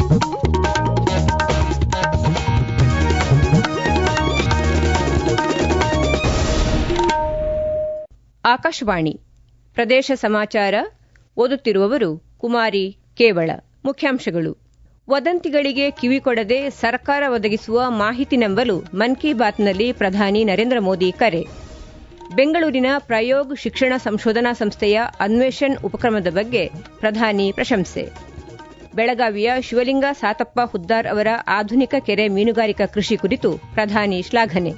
ಆಕಾಶವಾಣಿ ಪ್ರದೇಶ ಸಮಾಚಾರ ಓದುತ್ತಿರುವವರು ಕುಮಾರಿ ಕೇವಳ ಮುಖ್ಯಾಂಶಗಳು ವದಂತಿಗಳಿಗೆ ಕಿವಿಕೊಡದೆ ಸರ್ಕಾರ ಒದಗಿಸುವ ಮಾಹಿತಿ ನಂಬಲು ಮನ್ ಕಿ ಬಾತ್ನಲ್ಲಿ ಪ್ರಧಾನಿ ನರೇಂದ್ರ ಮೋದಿ ಕರೆ ಬೆಂಗಳೂರಿನ ಪ್ರಯೋಗ್ ಶಿಕ್ಷಣ ಸಂಶೋಧನಾ ಸಂಸ್ಥೆಯ ಅನ್ವೇಷಣ್ ಉಪಕ್ರಮದ ಬಗ್ಗೆ ಪ್ರಧಾನಿ ಪ್ರಶಂಸೆ ಬೆಳಗಾವಿಯ ಶಿವಲಿಂಗ ಸಾತಪ್ಪ ಹುದ್ದಾರ್ ಅವರ ಆಧುನಿಕ ಕೆರೆ ಮೀನುಗಾರಿಕಾ ಕೃಷಿ ಕುರಿತು ಪ್ರಧಾನಿ ಶ್ಲಾಘನೆ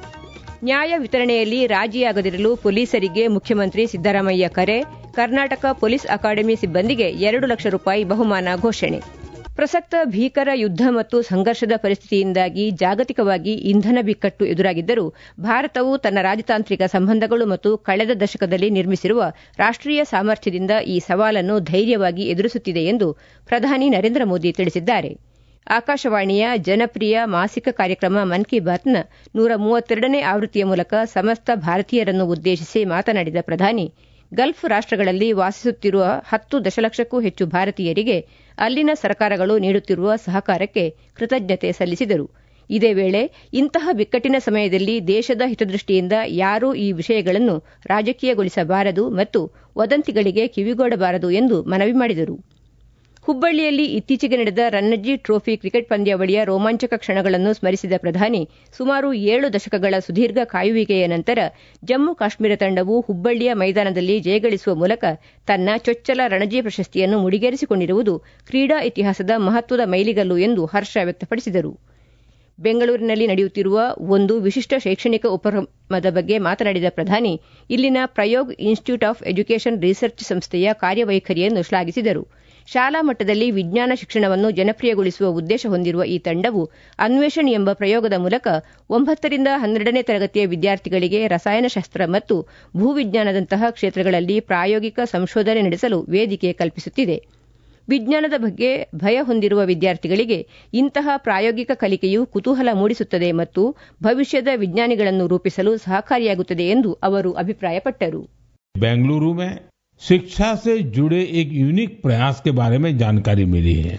ನ್ಯಾಯ ವಿತರಣೆಯಲ್ಲಿ ರಾಜಿಯಾಗದಿರಲು ಪೊಲೀಸರಿಗೆ ಮುಖ್ಯಮಂತ್ರಿ ಸಿದ್ದರಾಮಯ್ಯ ಕರೆ ಕರ್ನಾಟಕ ಪೊಲೀಸ್ ಅಕಾಡೆಮಿ ಸಿಬ್ಬಂದಿಗೆ ಎರಡು ಲಕ್ಷ ರೂಪಾಯಿ ಬಹುಮಾನ ಘೋಷಣೆ ಪ್ರಸಕ್ತ ಭೀಕರ ಯುದ್ದ ಮತ್ತು ಸಂಘರ್ಷದ ಪರಿಸ್ಥಿತಿಯಿಂದಾಗಿ ಜಾಗತಿಕವಾಗಿ ಇಂಧನ ಬಿಕ್ಕಟ್ಟು ಎದುರಾಗಿದ್ದರೂ ಭಾರತವು ತನ್ನ ರಾಜತಾಂತ್ರಿಕ ಸಂಬಂಧಗಳು ಮತ್ತು ಕಳೆದ ದಶಕದಲ್ಲಿ ನಿರ್ಮಿಸಿರುವ ರಾಷ್ಟೀಯ ಸಾಮರ್ಥ್ಯದಿಂದ ಈ ಸವಾಲನ್ನು ಧೈರ್ಯವಾಗಿ ಎದುರಿಸುತ್ತಿದೆ ಎಂದು ಪ್ರಧಾನಿ ನರೇಂದ್ರ ಮೋದಿ ತಿಳಿಸಿದ್ದಾರೆ ಆಕಾಶವಾಣಿಯ ಜನಪ್ರಿಯ ಮಾಸಿಕ ಕಾರ್ಯಕ್ರಮ ಮನ್ ಕಿ ಬಾತ್ನ ನೂರ ಮೂವತ್ತೆರಡನೇ ಆವೃತ್ತಿಯ ಮೂಲಕ ಸಮಸ್ತ ಭಾರತೀಯರನ್ನು ಉದ್ದೇಶಿಸಿ ಮಾತನಾಡಿದ ಪ್ರಧಾನಿ ಗಲ್ಫ್ ರಾಷ್ಟಗಳಲ್ಲಿ ವಾಸಿಸುತ್ತಿರುವ ಹತ್ತು ದಶಲಕ್ಷಕ್ಕೂ ಹೆಚ್ಚು ಭಾರತೀಯರಿಗೆ ಅಲ್ಲಿನ ಸರ್ಕಾರಗಳು ನೀಡುತ್ತಿರುವ ಸಹಕಾರಕ್ಕೆ ಕೃತಜ್ಞತೆ ಸಲ್ಲಿಸಿದರು ಇದೇ ವೇಳೆ ಇಂತಹ ಬಿಕ್ಕಟ್ಟಿನ ಸಮಯದಲ್ಲಿ ದೇಶದ ಹಿತದೃಷ್ಟಿಯಿಂದ ಯಾರೂ ಈ ವಿಷಯಗಳನ್ನು ರಾಜಕೀಯಗೊಳಿಸಬಾರದು ಮತ್ತು ವದಂತಿಗಳಿಗೆ ಕಿವಿಗೊಡಬಾರದು ಎಂದು ಮನವಿ ಮಾಡಿದರು ಹುಬ್ಬಳ್ಳಿಯಲ್ಲಿ ಇತ್ತೀಚೆಗೆ ನಡೆದ ರನ್ನಜಿ ಟ್ರೋಫಿ ಕ್ರಿಕೆಟ್ ಪಂದ್ಯಾವಳಿಯ ರೋಮಾಂಚಕ ಕ್ಷಣಗಳನ್ನು ಸ್ಮರಿಸಿದ ಪ್ರಧಾನಿ ಸುಮಾರು ಏಳು ದಶಕಗಳ ಸುದೀರ್ಘ ಕಾಯುವಿಕೆಯ ನಂತರ ಜಮ್ಮು ಕಾಶ್ಮೀರ ತಂಡವು ಹುಬ್ಬಳ್ಳಿಯ ಮೈದಾನದಲ್ಲಿ ಜಯಗಳಿಸುವ ಮೂಲಕ ತನ್ನ ಚೊಚ್ಚಲ ರಣಜಿ ಪ್ರಶಸ್ತಿಯನ್ನು ಮುಡಿಗೇರಿಸಿಕೊಂಡಿರುವುದು ಕ್ರೀಡಾ ಇತಿಹಾಸದ ಮಹತ್ವದ ಮೈಲಿಗಲ್ಲು ಎಂದು ಹರ್ಷ ವ್ಯಕ್ತಪಡಿಸಿದರು ಬೆಂಗಳೂರಿನಲ್ಲಿ ನಡೆಯುತ್ತಿರುವ ಒಂದು ವಿಶಿಷ್ಟ ಶೈಕ್ಷಣಿಕ ಉಪಕ್ರಮದ ಬಗ್ಗೆ ಮಾತನಾಡಿದ ಪ್ರಧಾನಿ ಇಲ್ಲಿನ Prayog institute of education research ಸಂಸ್ಥೆಯ ಕಾರ್ಯವೈಖರಿಯನ್ನು ಶ್ಲಾಘಿಸಿದರು ಶಾಲಾ ಮಟ್ಟದಲ್ಲಿ ವಿಜ್ಞಾನ ಶಿಕ್ಷಣವನ್ನು ಜನಪ್ರಿಯಗೊಳಿಸುವ ಉದ್ದೇಶ ಹೊಂದಿರುವ ಈ ತಂಡವು ಅನ್ವೇಷಣ್ ಎಂಬ ಪ್ರಯೋಗದ ಮೂಲಕ ಒಂಬತ್ತರಿಂದ ಹನ್ನೆರಡನೇ ತರಗತಿಯ ವಿದ್ಯಾರ್ಥಿಗಳಿಗೆ ರಸಾಯನಶಾಸ್ತ್ರ ಮತ್ತು ಭೂವಿಜ್ಞಾನದಂತಹ ಕ್ಷೇತ್ರಗಳಲ್ಲಿ ಪ್ರಾಯೋಗಿಕ ಸಂಶೋಧನೆ ನಡೆಸಲು ವೇದಿಕೆ ಕಲ್ಪಿಸುತ್ತಿದೆ ವಿಜ್ಞಾನದ ಬಗ್ಗೆ ಭಯ ಹೊಂದಿರುವ ವಿದ್ಯಾರ್ಥಿಗಳಿಗೆ ಇಂತಹ ಪ್ರಾಯೋಗಿಕ ಕಲಿಕೆಯು ಕುತೂಹಲ ಮೂಡಿಸುತ್ತದೆ ಮತ್ತು ಭವಿಷ್ಯದ ವಿಜ್ಞಾನಿಗಳನ್ನು ರೂಪಿಸಲು ಸಹಕಾರಿಯಾಗುತ್ತದೆ ಎಂದು ಅವರು ಅಭಿಪ್ರಾಯಪಟ್ಟರು बेंगलुरु में शिक्षा से जुड़े एक यूनिक प्रयास के बारे में जानकारी मिली है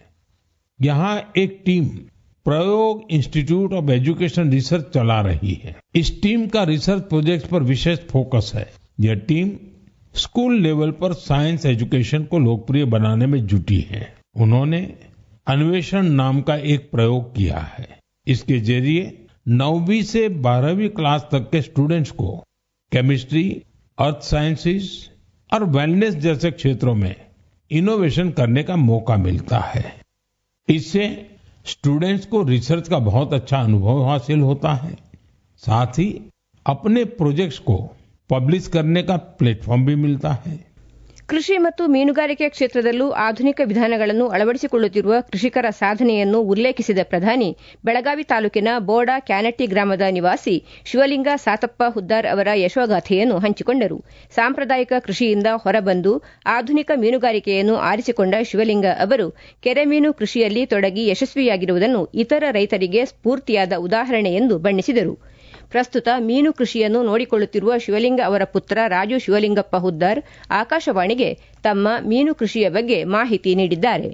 यहाँ एक टीम प्रयोग इंस्टीट्यूट ऑफ एजुकेशन रिसर्च चला रही है इस टीम का रिसर्च प्रोजेक्ट पर विशेष फोकस है यह टीम स्कूल लेवल पर साइंस एजुकेशन को लोकप्रिय बनाने में जुटी है उन्होंने अन्वेषण नाम का एक प्रयोग किया है इसके जरिए नौवीं से बारहवीं क्लास तक के स्टूडेंट्स को केमिस्ट्री अर्थ साइंसेज और वेलनेस जैसे क्षेत्रों में इनोवेशन करने का मौका मिलता है इससे स्टूडेंट्स को रिसर्च का बहुत अच्छा अनुभव हासिल होता है साथ ही अपने प्रोजेक्ट्स को पब्लिश करने का प्लेटफॉर्म भी मिलता है ಕೃಷಿ ಮತ್ತು ಮೀನುಗಾರಿಕೆ ಕ್ಷೇತ್ರದಲ್ಲೂ ಆಧುನಿಕ ವಿಧಾನಗಳನ್ನು ಅಳವಡಿಸಿಕೊಳ್ಳುತ್ತಿರುವ ಕೃಷಿಕರ ಸಾಧನೆಯನ್ನು ಉಲ್ಲೇಖಿಸಿದ ಪ್ರಧಾನಿ ಬೆಳಗಾವಿ ತಾಲೂಕಿನ ಬೋಡಾ ಕ್ಯಾನಟ್ಟಿ ಗ್ರಾಮದ ನಿವಾಸಿ ಶಿವಲಿಂಗ ಸಾತಪ್ಪ ಹುದ್ದಾರ್ ಅವರ ಯಶೋಗಾಥೆಯನ್ನು ಹಂಚಿಕೊಂಡರು ಸಾಂಪ್ರದಾಯಿಕ ಕೃಷಿಯಿಂದ ಹೊರಬಂದು ಆಧುನಿಕ ಮೀನುಗಾರಿಕೆಯನ್ನು ಆರಿಸಿಕೊಂಡ ಶಿವಲಿಂಗ ಅವರು ಕೆರೆಮೀನು ಕೃಷಿಯಲ್ಲಿ ತೊಡಗಿ ಯಶಸ್ವಿಯಾಗಿರುವುದನ್ನು ಇತರ ರೈತರಿಗೆ ಸ್ಫೂರ್ತಿಯಾದ ಉದಾಹರಣೆ ಎಂದು ಬಣ್ಣಿಸಿದರು ಪ್ರಸ್ತುತ ಮೀನು ಕೃಷಿಯನ್ನು ನೋಡಿಕೊಳ್ಳುತ್ತಿರುವ ಶಿವಲಿಂಗ ಅವರ ಪುತ್ರ ರಾಜು ಶಿವಲಿಂಗಪ್ಪ ಹುದ್ದಾರ್ ಆಕಾಶವಾಣಿಗೆ ತಮ್ಮ ಮೀನು ಕೃಷಿಯ ಬಗ್ಗೆ ಮಾಹಿತಿ ನೀಡಿದ್ದಾರೆ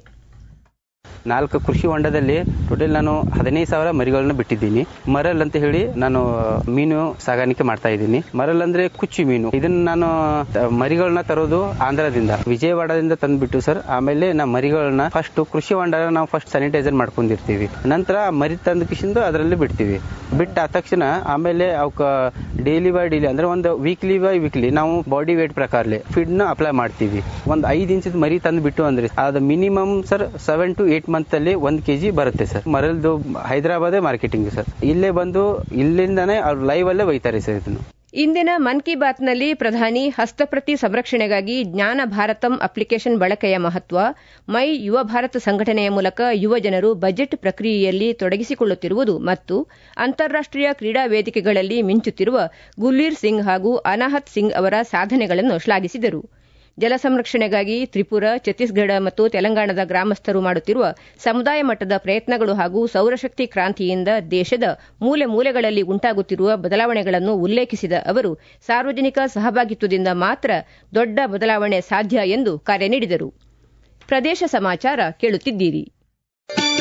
ನಾಲ್ಕು ಕೃಷಿ ಹೊಂಡದಲ್ಲಿ ಟೋಟಲ್ ನಾನು ಹದಿನೈದು ಸಾವಿರ ಮರಿಗಳನ್ನ ಬಿಟ್ಟಿದ್ದೀನಿ ಮರಲ್ ಅಂತ ಹೇಳಿ ನಾನು ಮೀನು ಸಾಗಾಣಿಕೆ ಮಾಡ್ತಾ ಇದ್ದೀನಿ ಮರಲ್ ಅಂದ್ರೆ ಕುಚ್ಚಿ ಮೀನು ಇದನ್ನ ನಾನು ಮರಿಗಳನ್ನ ತರೋದು ಆಂಧ್ರದಿಂದ ವಿಜಯವಾಡದಿಂದ ತಂದ್ಬಿಟ್ಟು ಸರ್ ಆಮೇಲೆ ನಾ ಮರಿಗಳನ್ನ ಫಸ್ಟ್ ಕೃಷಿ ಹೊಂಡ ನಾವು ಫಸ್ಟ್ ಸ್ಯಾನಿಟೈಸರ್ ಮಾಡ್ಕೊಂಡಿರ್ತೀವಿ ನಂತರ ಮರಿ ತಂದ ಕಿಶಿಂದು ಅದರಲ್ಲಿ ಬಿಡ್ತೀವಿ ಬಿಟ್ಟ ಆದ ತಕ್ಷಣ ಆಮೇಲೆ ಅವಕ್ಕ ಡೈಲಿ ಬೈ ಡೈಲಿ ಅಂದ್ರೆ ಒಂದು ವೀಕ್ಲಿ ಬೈ ವೀಕ್ಲಿ ನಾವು ಬಾಡಿ ವೇಟ್ ಪ್ರಕಾರಲೆ ಫೀಡ್ ನ ಅಪ್ಲೈ ಮಾಡ್ತೀವಿ ಒಂದು ಐದು ಇಂಚದ ಮರಿ ತಂದು ಬಿಟ್ಟು ಅಂದ್ರೆ ಅದು minimum sir seven to eight month ಅಲ್ಲಿ ಒಂದ್ ಕೆಜಿ ಬರುತ್ತೆ ಸರ್ ಮರಲ್ದು ಹೈದರಾಬಾದೇ ಮಾರ್ಕೆಟಿಂಗ್ ಸರ್ ಇಲ್ಲೇ ಬಂದು ಇಲ್ಲಿಂದಾನೇ ಅವ್ರು ಲೈವ್ ಅಲ್ಲೇ ಒಯ್ತಾರೆ ಸರ್ ಇದನ್ನು ಇಂದಿನ ಮನ್ ಕಿ ಬಾತ್ನಲ್ಲಿ ಪ್ರಧಾನಿ ಹಸ್ತಪ್ರತಿ ಸಂರಕ್ಷಣೆಗಾಗಿ ಜ್ಞಾನ ಭಾರತಂ ಅಪ್ಲಿಕೇಶನ್ ಬಳಕೆಯ ಮಹತ್ವ ಮೈ ಯುವ ಭಾರತ ಸಂಘಟನೆಯ ಮೂಲಕ ಯುವ ಜನರು ಬಜೆಟ್ ಪ್ರಕ್ರಿಯೆಯಲ್ಲಿ ತೊಡಗಿಸಿಕೊಳ್ಳುತ್ತಿರುವುದು ಮತ್ತು ಅಂತಾರಾಷ್ಟೀಯ ಕ್ರೀಡಾ ವೇದಿಕೆಗಳಲ್ಲಿ ಮಿಂಚುತ್ತಿರುವ ಗುಲ್ಲೀರ್ ಸಿಂಗ್ ಹಾಗೂ ಅನಾಹತ್ ಸಿಂಗ್ ಅವರ ಸಾಧನೆಗಳನ್ನು ಶ್ಲಾಘಿಸಿದರು ಜಲ ಸಂರಕ್ಷಣೆಗಾಗಿ ತ್ರಿಪುರ ಛತ್ತೀಸ್ಗಢ ಮತ್ತು ತೆಲಂಗಾಣದ ಗ್ರಾಮಸ್ಥರು ಮಾಡುತ್ತಿರುವ ಸಮುದಾಯ ಮಟ್ಟದ ಪ್ರಯತ್ನಗಳು ಹಾಗೂ ಸೌರಶಕ್ತಿ ಕ್ರಾಂತಿಯಿಂದ ದೇಶದ ಮೂಲೆ ಮೂಲೆಗಳಲ್ಲಿ ಉಂಟಾಗುತ್ತಿರುವ ಬದಲಾವಣೆಗಳನ್ನು ಉಲ್ಲೇಖಿಸಿದ ಅವರು ಸಾರ್ವಜನಿಕ ಸಹಭಾಗಿತ್ವದಿಂದ ಮಾತ್ರ ದೊಡ್ಡ ಬದಲಾವಣೆ ಸಾಧ್ಯ ಎಂದು ಕರೆ ನೀಡಿದರು ಪ್ರದೇಶ ಸಮಾಚಾರ ಕೇಳುತ್ತಿದ್ದೀರಿ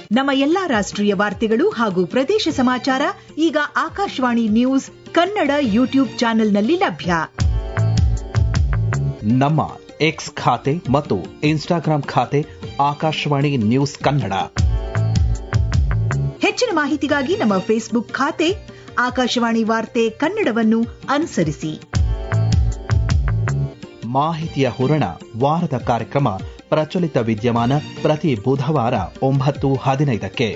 ನಮ್ಮ ಎಲ್ಲಾ ರಾಷ್ಟ್ರೀಯ ವಾರ್ತೆಗಳು ಹಾಗೂ ಪ್ರದೇಶ ಸಮಾಚಾರ ಈಗ ಆಕಾಶವಾಣಿ ನ್ಯೂಸ್ ಕನ್ನಡ ಯೂಟ್ಯೂಬ್ ಚಾನೆಲ್ನಲ್ಲಿ ಲಭ್ಯ ನಮ್ಮ ಎಕ್ಸ್ ಖಾತೆ ಮತ್ತು ಇನ್ಸ್ಟಾಗ್ರಾಂ ಖಾತೆ ಆಕಾಶವಾಣಿ ನ್ಯೂಸ್ ಕನ್ನಡ ಹೆಚ್ಚಿನ ಮಾಹಿತಿಗಾಗಿ ನಮ್ಮ ಫೇಸ್ಬುಕ್ ಖಾತೆ ಆಕಾಶವಾಣಿ ವಾರ್ತೆ ಕನ್ನಡವನ್ನು ಅನುಸರಿಸಿ ಮಾಹಿತಿಯ ಹೂರಣ ವಾರದ ಕಾರ್ಯಕ್ರಮ ಪ್ರಚಲಿತ ವಿದ್ಯಮಾನ ಪ್ರತಿ ಬುಧವಾರ ಒಂಬತ್ತು ಹದಿನೈದಕ್ಕೆ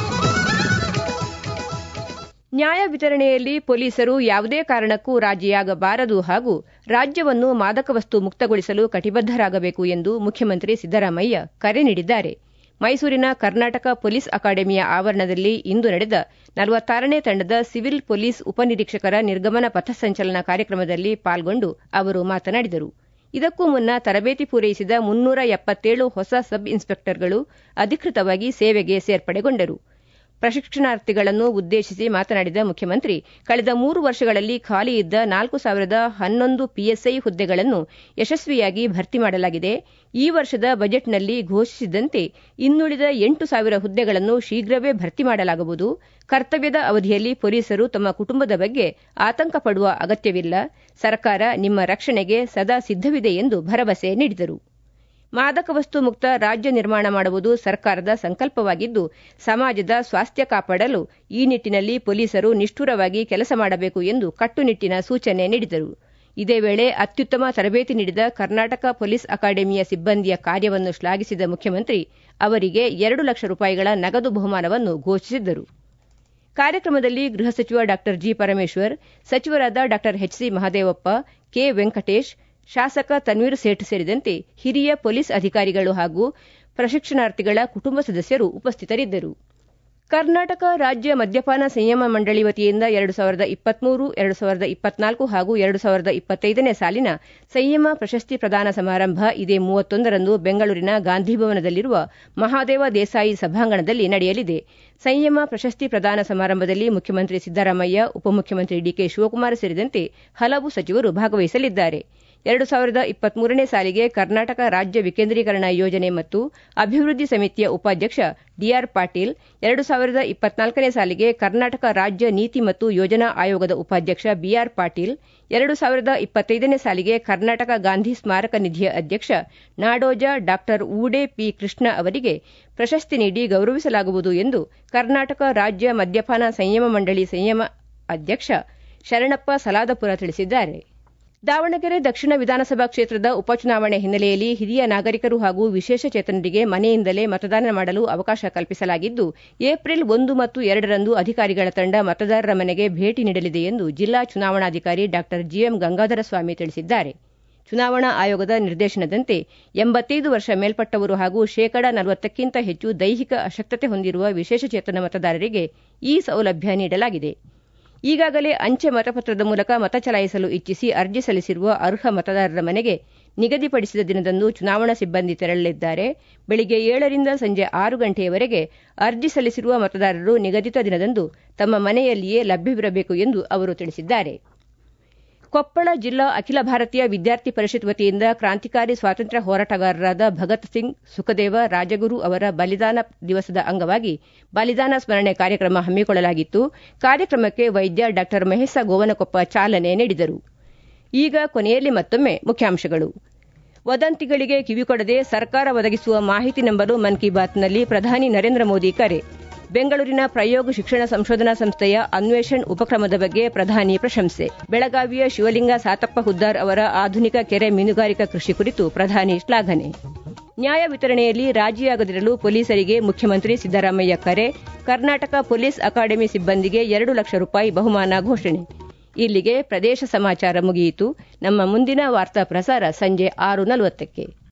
ನ್ಯಾಯ ವಿತರಣೆಯಲ್ಲಿ ಪೊಲೀಸರು ಯಾವುದೇ ಕಾರಣಕ್ಕೂ ರಾಜಿಯಾಗಬಾರದು ಹಾಗೂ ರಾಜ್ಯವನ್ನು ಮಾದಕ ವಸ್ತು ಮುಕ್ತಗೊಳಿಸಲು ಕಟಿಬದ್ದರಾಗಬೇಕು ಎಂದು ಮುಖ್ಯಮಂತ್ರಿ ಸಿದ್ದರಾಮಯ್ಯ ಕರೆ ನೀಡಿದ್ದಾರೆ ಮೈಸೂರಿನ ಕರ್ನಾಟಕ ಪೊಲೀಸ್ ಅಕಾಡೆಮಿಯ ಆವರಣದಲ್ಲಿ ಇಂದು ನಡೆದ ನಲವತ್ತಾರನೇ ತಂಡದ ಸಿವಿಲ್ ಪೊಲೀಸ್ ಉಪನಿರೀಕ್ಷಕರ ನಿರ್ಗಮನ ಪಥಸಂಚಲನ ಕಾರ್ಯಕ್ರಮದಲ್ಲಿ ಪಾಲ್ಗೊಂಡು ಅವರು ಮಾತನಾಡಿದರು ಇದಕ್ಕೂ ಮುನ್ನ ತರಬೇತಿ ಪೂರೈಸಿದ ಮುನ್ನೂರ ಎಪ್ಪತ್ತೇಳು ಹೊಸ ಸಬ್ ಇನ್ಸ್ಪೆಕ್ಟರ್ಗಳು ಅಧಿಕೃತವಾಗಿ ಸೇವೆಗೆ ಸೇರ್ಪಡೆಗೊಂಡರು ಪ್ರಶಿಕ್ಷಣಾರ್ಥಿಗಳನ್ನು ಉದ್ದೇಶಿಸಿ ಮಾತನಾಡಿದ ಮುಖ್ಯಮಂತ್ರಿ ಕಳೆದ ಮೂರು ವರ್ಷಗಳಲ್ಲಿ ಖಾಲಿ ಇದ್ದ ನಾಲ್ಕು ಸಾವಿರದ ಹನ್ನೊಂದು ಪಿಎಸ್ಐ ಹುದ್ದೆಗಳನ್ನು ಯಶಸ್ವಿಯಾಗಿ ಭರ್ತಿ ಮಾಡಲಾಗಿದೆ ಈ ವರ್ಷದ ಬಜೆಟ್ನಲ್ಲಿ ಘೋಷಿಸಿದಂತೆ ಇನ್ನುಳಿದ ಎಂಟು ಸಾವಿರ ಹುದ್ದೆಗಳನ್ನು ಶೀಘ್ರವೇ ಭರ್ತಿ ಮಾಡಲಾಗುವುದು ಕರ್ತವ್ಯದ ಅವಧಿಯಲ್ಲಿ ಪೊಲೀಸರು ತಮ್ಮ ಕುಟುಂಬದ ಬಗ್ಗೆ ಆತಂಕ ಪಡುವ ಅಗತ್ಯವಿಲ್ಲ ಸರ್ಕಾರ ನಿಮ್ಮ ರಕ್ಷಣೆಗೆ ಸದಾ ಸಿದ್ದವಿದೆ ಎಂದು ಭರವಸೆ ನೀಡಿದರು ಮಾದಕ ವಸ್ತು ಮುಕ್ತ ರಾಜ್ಯ ನಿರ್ಮಾಣ ಮಾಡುವುದು ಸರ್ಕಾರದ ಸಂಕಲ್ಪವಾಗಿದ್ದು ಸಮಾಜದ ಸ್ವಾಸ್ಥ್ಯ ಕಾಪಾಡಲು ಈ ನಿಟ್ಟಿನಲ್ಲಿ ಪೊಲೀಸರು ನಿಷ್ಠುರವಾಗಿ ಕೆಲಸ ಮಾಡಬೇಕು ಎಂದು ಕಟ್ಟುನಿಟ್ಟಿನ ಸೂಚನೆ ನೀಡಿದರು ಇದೇ ವೇಳೆ ಅತ್ಯುತ್ತಮ ತರಬೇತಿ ನೀಡಿದ ಕರ್ನಾಟಕ ಪೊಲೀಸ್ ಅಕಾಡೆಮಿಯ ಸಿಬ್ಬಂದಿಯ ಕಾರ್ಯವನ್ನು ಶ್ಲಾಘಿಸಿದ ಮುಖ್ಯಮಂತ್ರಿ ಅವರಿಗೆ ಎರಡು ಲಕ್ಷ ರೂಪಾಯಿಗಳ ನಗದು ಬಹುಮಾನವನ್ನು ಘೋಷಿಸಿದ್ದರು ಕಾರ್ಯಕ್ರಮದಲ್ಲಿ ಗೃಹ ಸಚಿವ ಡಾ ಜಿ ಪರಮೇಶ್ವರ್ ಸಚಿವರಾದ ಡಾ H C Mahadevappa K Venkatesh ಶಾಸಕ ತನ್ವೀರ್ ಸೇಠ್ ಸೇರಿದಂತೆ ಹಿರಿಯ ಪೊಲೀಸ್ ಅಧಿಕಾರಿಗಳು ಹಾಗೂ ಪ್ರಶಿಕ್ಷಣಾರ್ಥಿಗಳ ಕುಟುಂಬ ಸದಸ್ಯರು ಉಪಸ್ಥಿತರಿದ್ದರು ಕರ್ನಾಟಕ ರಾಜ್ಯ ಮದ್ಯಪಾನ ಸಂಯಮ ಮಂಡಳಿ ವತಿಯಿಂದ ಎರಡು ಸಾವಿರದ ಇಪ್ಪತ್ಮೂರು ಎರಡು ಸಾವಿರದ ಇಪ್ಪತ್ನಾಲ್ಕು ಹಾಗೂ ಎರಡು ಸಾವಿರದ ಇಪ್ಪತ್ತೈದನೇ ಸಾಲಿನ ಸಂಯಮ ಪ್ರಶಸ್ತಿ ಪ್ರದಾನ ಸಮಾರಂಭ ಇದೇ ಮೂವತ್ತೊಂದರಂದು ಬೆಂಗಳೂರಿನ ಗಾಂಧಿಭವನದಲ್ಲಿರುವ ಮಹಾದೇವ ದೇಸಾಯಿ ಸಭಾಂಗಣದಲ್ಲಿ ನಡೆಯಲಿದೆ ಸಂಯಮ ಪ್ರಶಸ್ತಿ ಪ್ರದಾನ ಸಮಾರಂಭದಲ್ಲಿ ಮುಖ್ಯಮಂತ್ರಿ ಸಿದ್ದರಾಮಯ್ಯ ಉಪಮುಖ್ಯಮಂತ್ರಿ ಡಿಕೆ ಶಿವಕುಮಾರ್ ಸೇರಿದಂತೆ ಹಲವು ಸಚಿವರು ಭಾಗವಹಿಸಲಿದ್ದಾರೆ ಎರಡು ಸಾವಿರದ ಇಪ್ಪತ್ಮೂರನೇ ಸಾಲಿಗೆ ಕರ್ನಾಟಕ ರಾಜ್ಯ ವಿಕೇಂದ್ರೀಕರಣ ಯೋಜನೆ ಮತ್ತು ಅಭಿವೃದ್ಧಿ ಸಮಿತಿಯ ಉಪಾಧ್ಯಕ್ಷ ಡಿಆರ್ ಪಾಟೀಲ್ ಎರಡು ಸಾವಿರದ ಇಪ್ಪತ್ನಾಲ್ಕನೇ ಸಾಲಿಗೆ ಕರ್ನಾಟಕ ರಾಜ್ಯ ನೀತಿ ಮತ್ತು ಯೋಜನಾ ಆಯೋಗದ ಉಪಾಧ್ಯಕ್ಷ ಬಿಆರ್ ಪಾಟೀಲ್ ಎರಡು ಸಾವಿರದ ಇಪ್ಪತ್ತೈದನೇ ಸಾಲಿಗೆ ಕರ್ನಾಟಕ ಗಾಂಧಿ ಸ್ಮಾರಕ ನಿಧಿಯ ಅಧ್ಯಕ್ಷ ನಾಡೋಜ ಡಾ ಊಡೆ ಪಿ ಕೃಷ್ಣ ಅವರಿಗೆ ಪ್ರಶಸ್ತಿ ನೀಡಿ ಗೌರವಿಸಲಾಗುವುದು ಎಂದು ಕರ್ನಾಟಕ ರಾಜ್ಯ ಮದ್ಯಪಾನ ಸಂಯಮ ಮಂಡಳಿ ಸಂಯಮ ಅಧ್ಯಕ್ಷ ಶರಣಪ್ಪ ಸಲಾದಪುರ ತಿಳಿಸಿದ್ದಾರೆ ದಾವಣಗೆರೆ ದಕ್ಷಿಣ ವಿಧಾನಸಭಾ ಕ್ಷೇತ್ರದ ಉಪಚುನಾವಣೆ ಹಿನ್ನೆಲೆಯಲ್ಲಿ ಹಿರಿಯ ನಾಗರಿಕರು ಹಾಗೂ ವಿಶೇಷಚೇತನರಿಗೆ ಮನೆಯಿಂದಲೇ ಮತದಾನ ಮಾಡಲು ಅವಕಾಶ ಕಲ್ಪಿಸಲಾಗಿದ್ದು ಏಪ್ರಿಲ್ ಒಂದು ಮತ್ತು ಎರಡರಂದು ಅಧಿಕಾರಿಗಳ ತಂಡ ಮತದಾರರ ಮನೆಗೆ ಭೇಟಿ ನೀಡಲಿದೆ ಎಂದು ಜಿಲ್ಲಾ ಚುನಾವಣಾಧಿಕಾರಿ ಡಾ ಜಿಎಂ ಗಂಗಾಧರ ಸ್ವಾಮಿ ತಿಳಿಸಿದ್ದಾರೆ ಚುನಾವಣಾ ಆಯೋಗದ ನಿರ್ದೇಶನದಂತೆ ಎಂಬತ್ತೈದು ವರ್ಷ ಮೇಲ್ಪಟ್ಟವರು ಹಾಗೂ ಶೇಕಡ ನಲವತ್ತಕ್ಕಿಂತ ಹೆಚ್ಚು ದೈಹಿಕ ಅಶಕ್ತತೆ ಹೊಂದಿರುವ ವಿಶೇಷಚೇತನ ಮತದಾರರಿಗೆ ಈ ಸೌಲಭ್ಯ ನೀಡಲಾಗಿದೆ ಈಗಾಗಲೇ ಅಂಚೆ ಮತಪತ್ರದ ಮೂಲಕ ಮತ ಚಲಾಯಿಸಲು ಇಚ್ಛಿಸಿ ಅರ್ಜಿ ಸಲ್ಲಿಸಿರುವ ಅರ್ಹ ಮತದಾರರ ಮನೆಗೆ ನಿಗದಿಪಡಿಸಿದ ದಿನದಂದು ಚುನಾವಣಾ ಸಿಬ್ಬಂದಿ ತೆರಳಲಿದ್ದಾರೆ ಬೆಳಿಗ್ಗೆ ಏಳರಿಂದ ಸಂಜೆ ಆರು ಗಂಟೆಯವರೆಗೆ ಅರ್ಜಿ ಸಲ್ಲಿಸಿರುವ ಮತದಾರರು ನಿಗದಿತ ದಿನದಂದು ತಮ್ಮ ಮನೆಯಲ್ಲಿಯೇ ಲಭ್ಯವಿರಬೇಕು ಎಂದು ಅವರು ತಿಳಿಸಿದ್ದಾರೆ ಕೊಪ್ಪಳ ಜಿಲ್ಲಾ ಅಖಿಲ ಭಾರತೀಯ ವಿದ್ಯಾರ್ಥಿ ಪರಿಷತ್ ವತಿಯಿಂದ ಕ್ರಾಂತಿಕಾರಿ ಸ್ವಾತಂತ್ರ್ಯ ಹೋರಾಟಗಾರರಾದ ಭಗತ್ ಸಿಂಗ್ ಸುಖದೇವ ರಾಜಗುರು ಅವರ ಬಲಿದಾನ ದಿವಸದ ಅಂಗವಾಗಿ ಬಲಿದಾನ ಸ್ಮರಣೆ ಕಾರ್ಯಕ್ರಮ ಹಮ್ಮಿಕೊಳ್ಳಲಾಗಿತ್ತು ಕಾರ್ಯಕ್ರಮಕ್ಕೆ ವೈದ್ಯ ಡಾ ಮಹೇಶ ಗೋವನಕೊಪ್ಪ ಚಾಲನೆ ನೀಡಿದರು ಈಗ ಕೊನೆಯಲ್ಲಿ ಮತ್ತೊಮ್ಮೆ ಮುಖ್ಯಾಂಶಗಳು ವದಂತಿಗಳಿಗೆ ಕಿವಿಕೊಡದೆ ಸರ್ಕಾರ ಒದಗಿಸುವ ಮಾಹಿತಿ ನಂಬಲು ಮನ್ ಕಿ ಬಾತ್ನಲ್ಲಿ ಪ್ರಧಾನಿ ನರೇಂದ್ರ ಮೋದಿ ಕರೆ ಬೆಂಗಳೂರಿನ ಪ್ರಯೋಗ್ ಶಿಕ್ಷಣ ಸಂಶೋಧನಾ ಸಂಸ್ಥೆಯ ಅನ್ವೇಷಣ್ ಉಪಕ್ರಮದ ಬಗ್ಗೆ ಪ್ರಧಾನಿ ಪ್ರಶಂಸೆ ಬೆಳಗಾವಿಯ ಶಿವಲಿಂಗ ಸಾತಪ್ಪ ಹುದ್ದಾರ್ ಅವರ ಆಧುನಿಕ ಕೆರೆ ಮೀನುಗಾರಿಕಾ ಕೃಷಿ ಕುರಿತು ಪ್ರಧಾನಿ ಶ್ಲಾಘನೆ ನ್ಯಾಯ ವಿತರಣೆಯಲ್ಲಿ ರಾಜಿಯಾಗದಿರಲು ಪೊಲೀಸರಿಗೆ ಮುಖ್ಯಮಂತ್ರಿ ಸಿದ್ದರಾಮಯ್ಯ ಕರೆ ಕರ್ನಾಟಕ ಪೊಲೀಸ್ ಅಕಾಡೆಮಿ ಸಿಬ್ಬಂದಿಗೆ ಎರಡು ಲಕ್ಷ ರೂಪಾಯಿ ಬಹುಮಾನ ಘೋಷಣೆ ಇಲ್ಲಿಗೆ ಪ್ರದೇಶ ಸಮಾಚಾರ ಮುಗಿಯಿತು ನಮ್ಮ ಮುಂದಿನ ವಾರ್ತಾ ಪ್ರಸಾರ ಸಂಜೆ ಆರು ನಲವತ್ತಕ್ಕೆ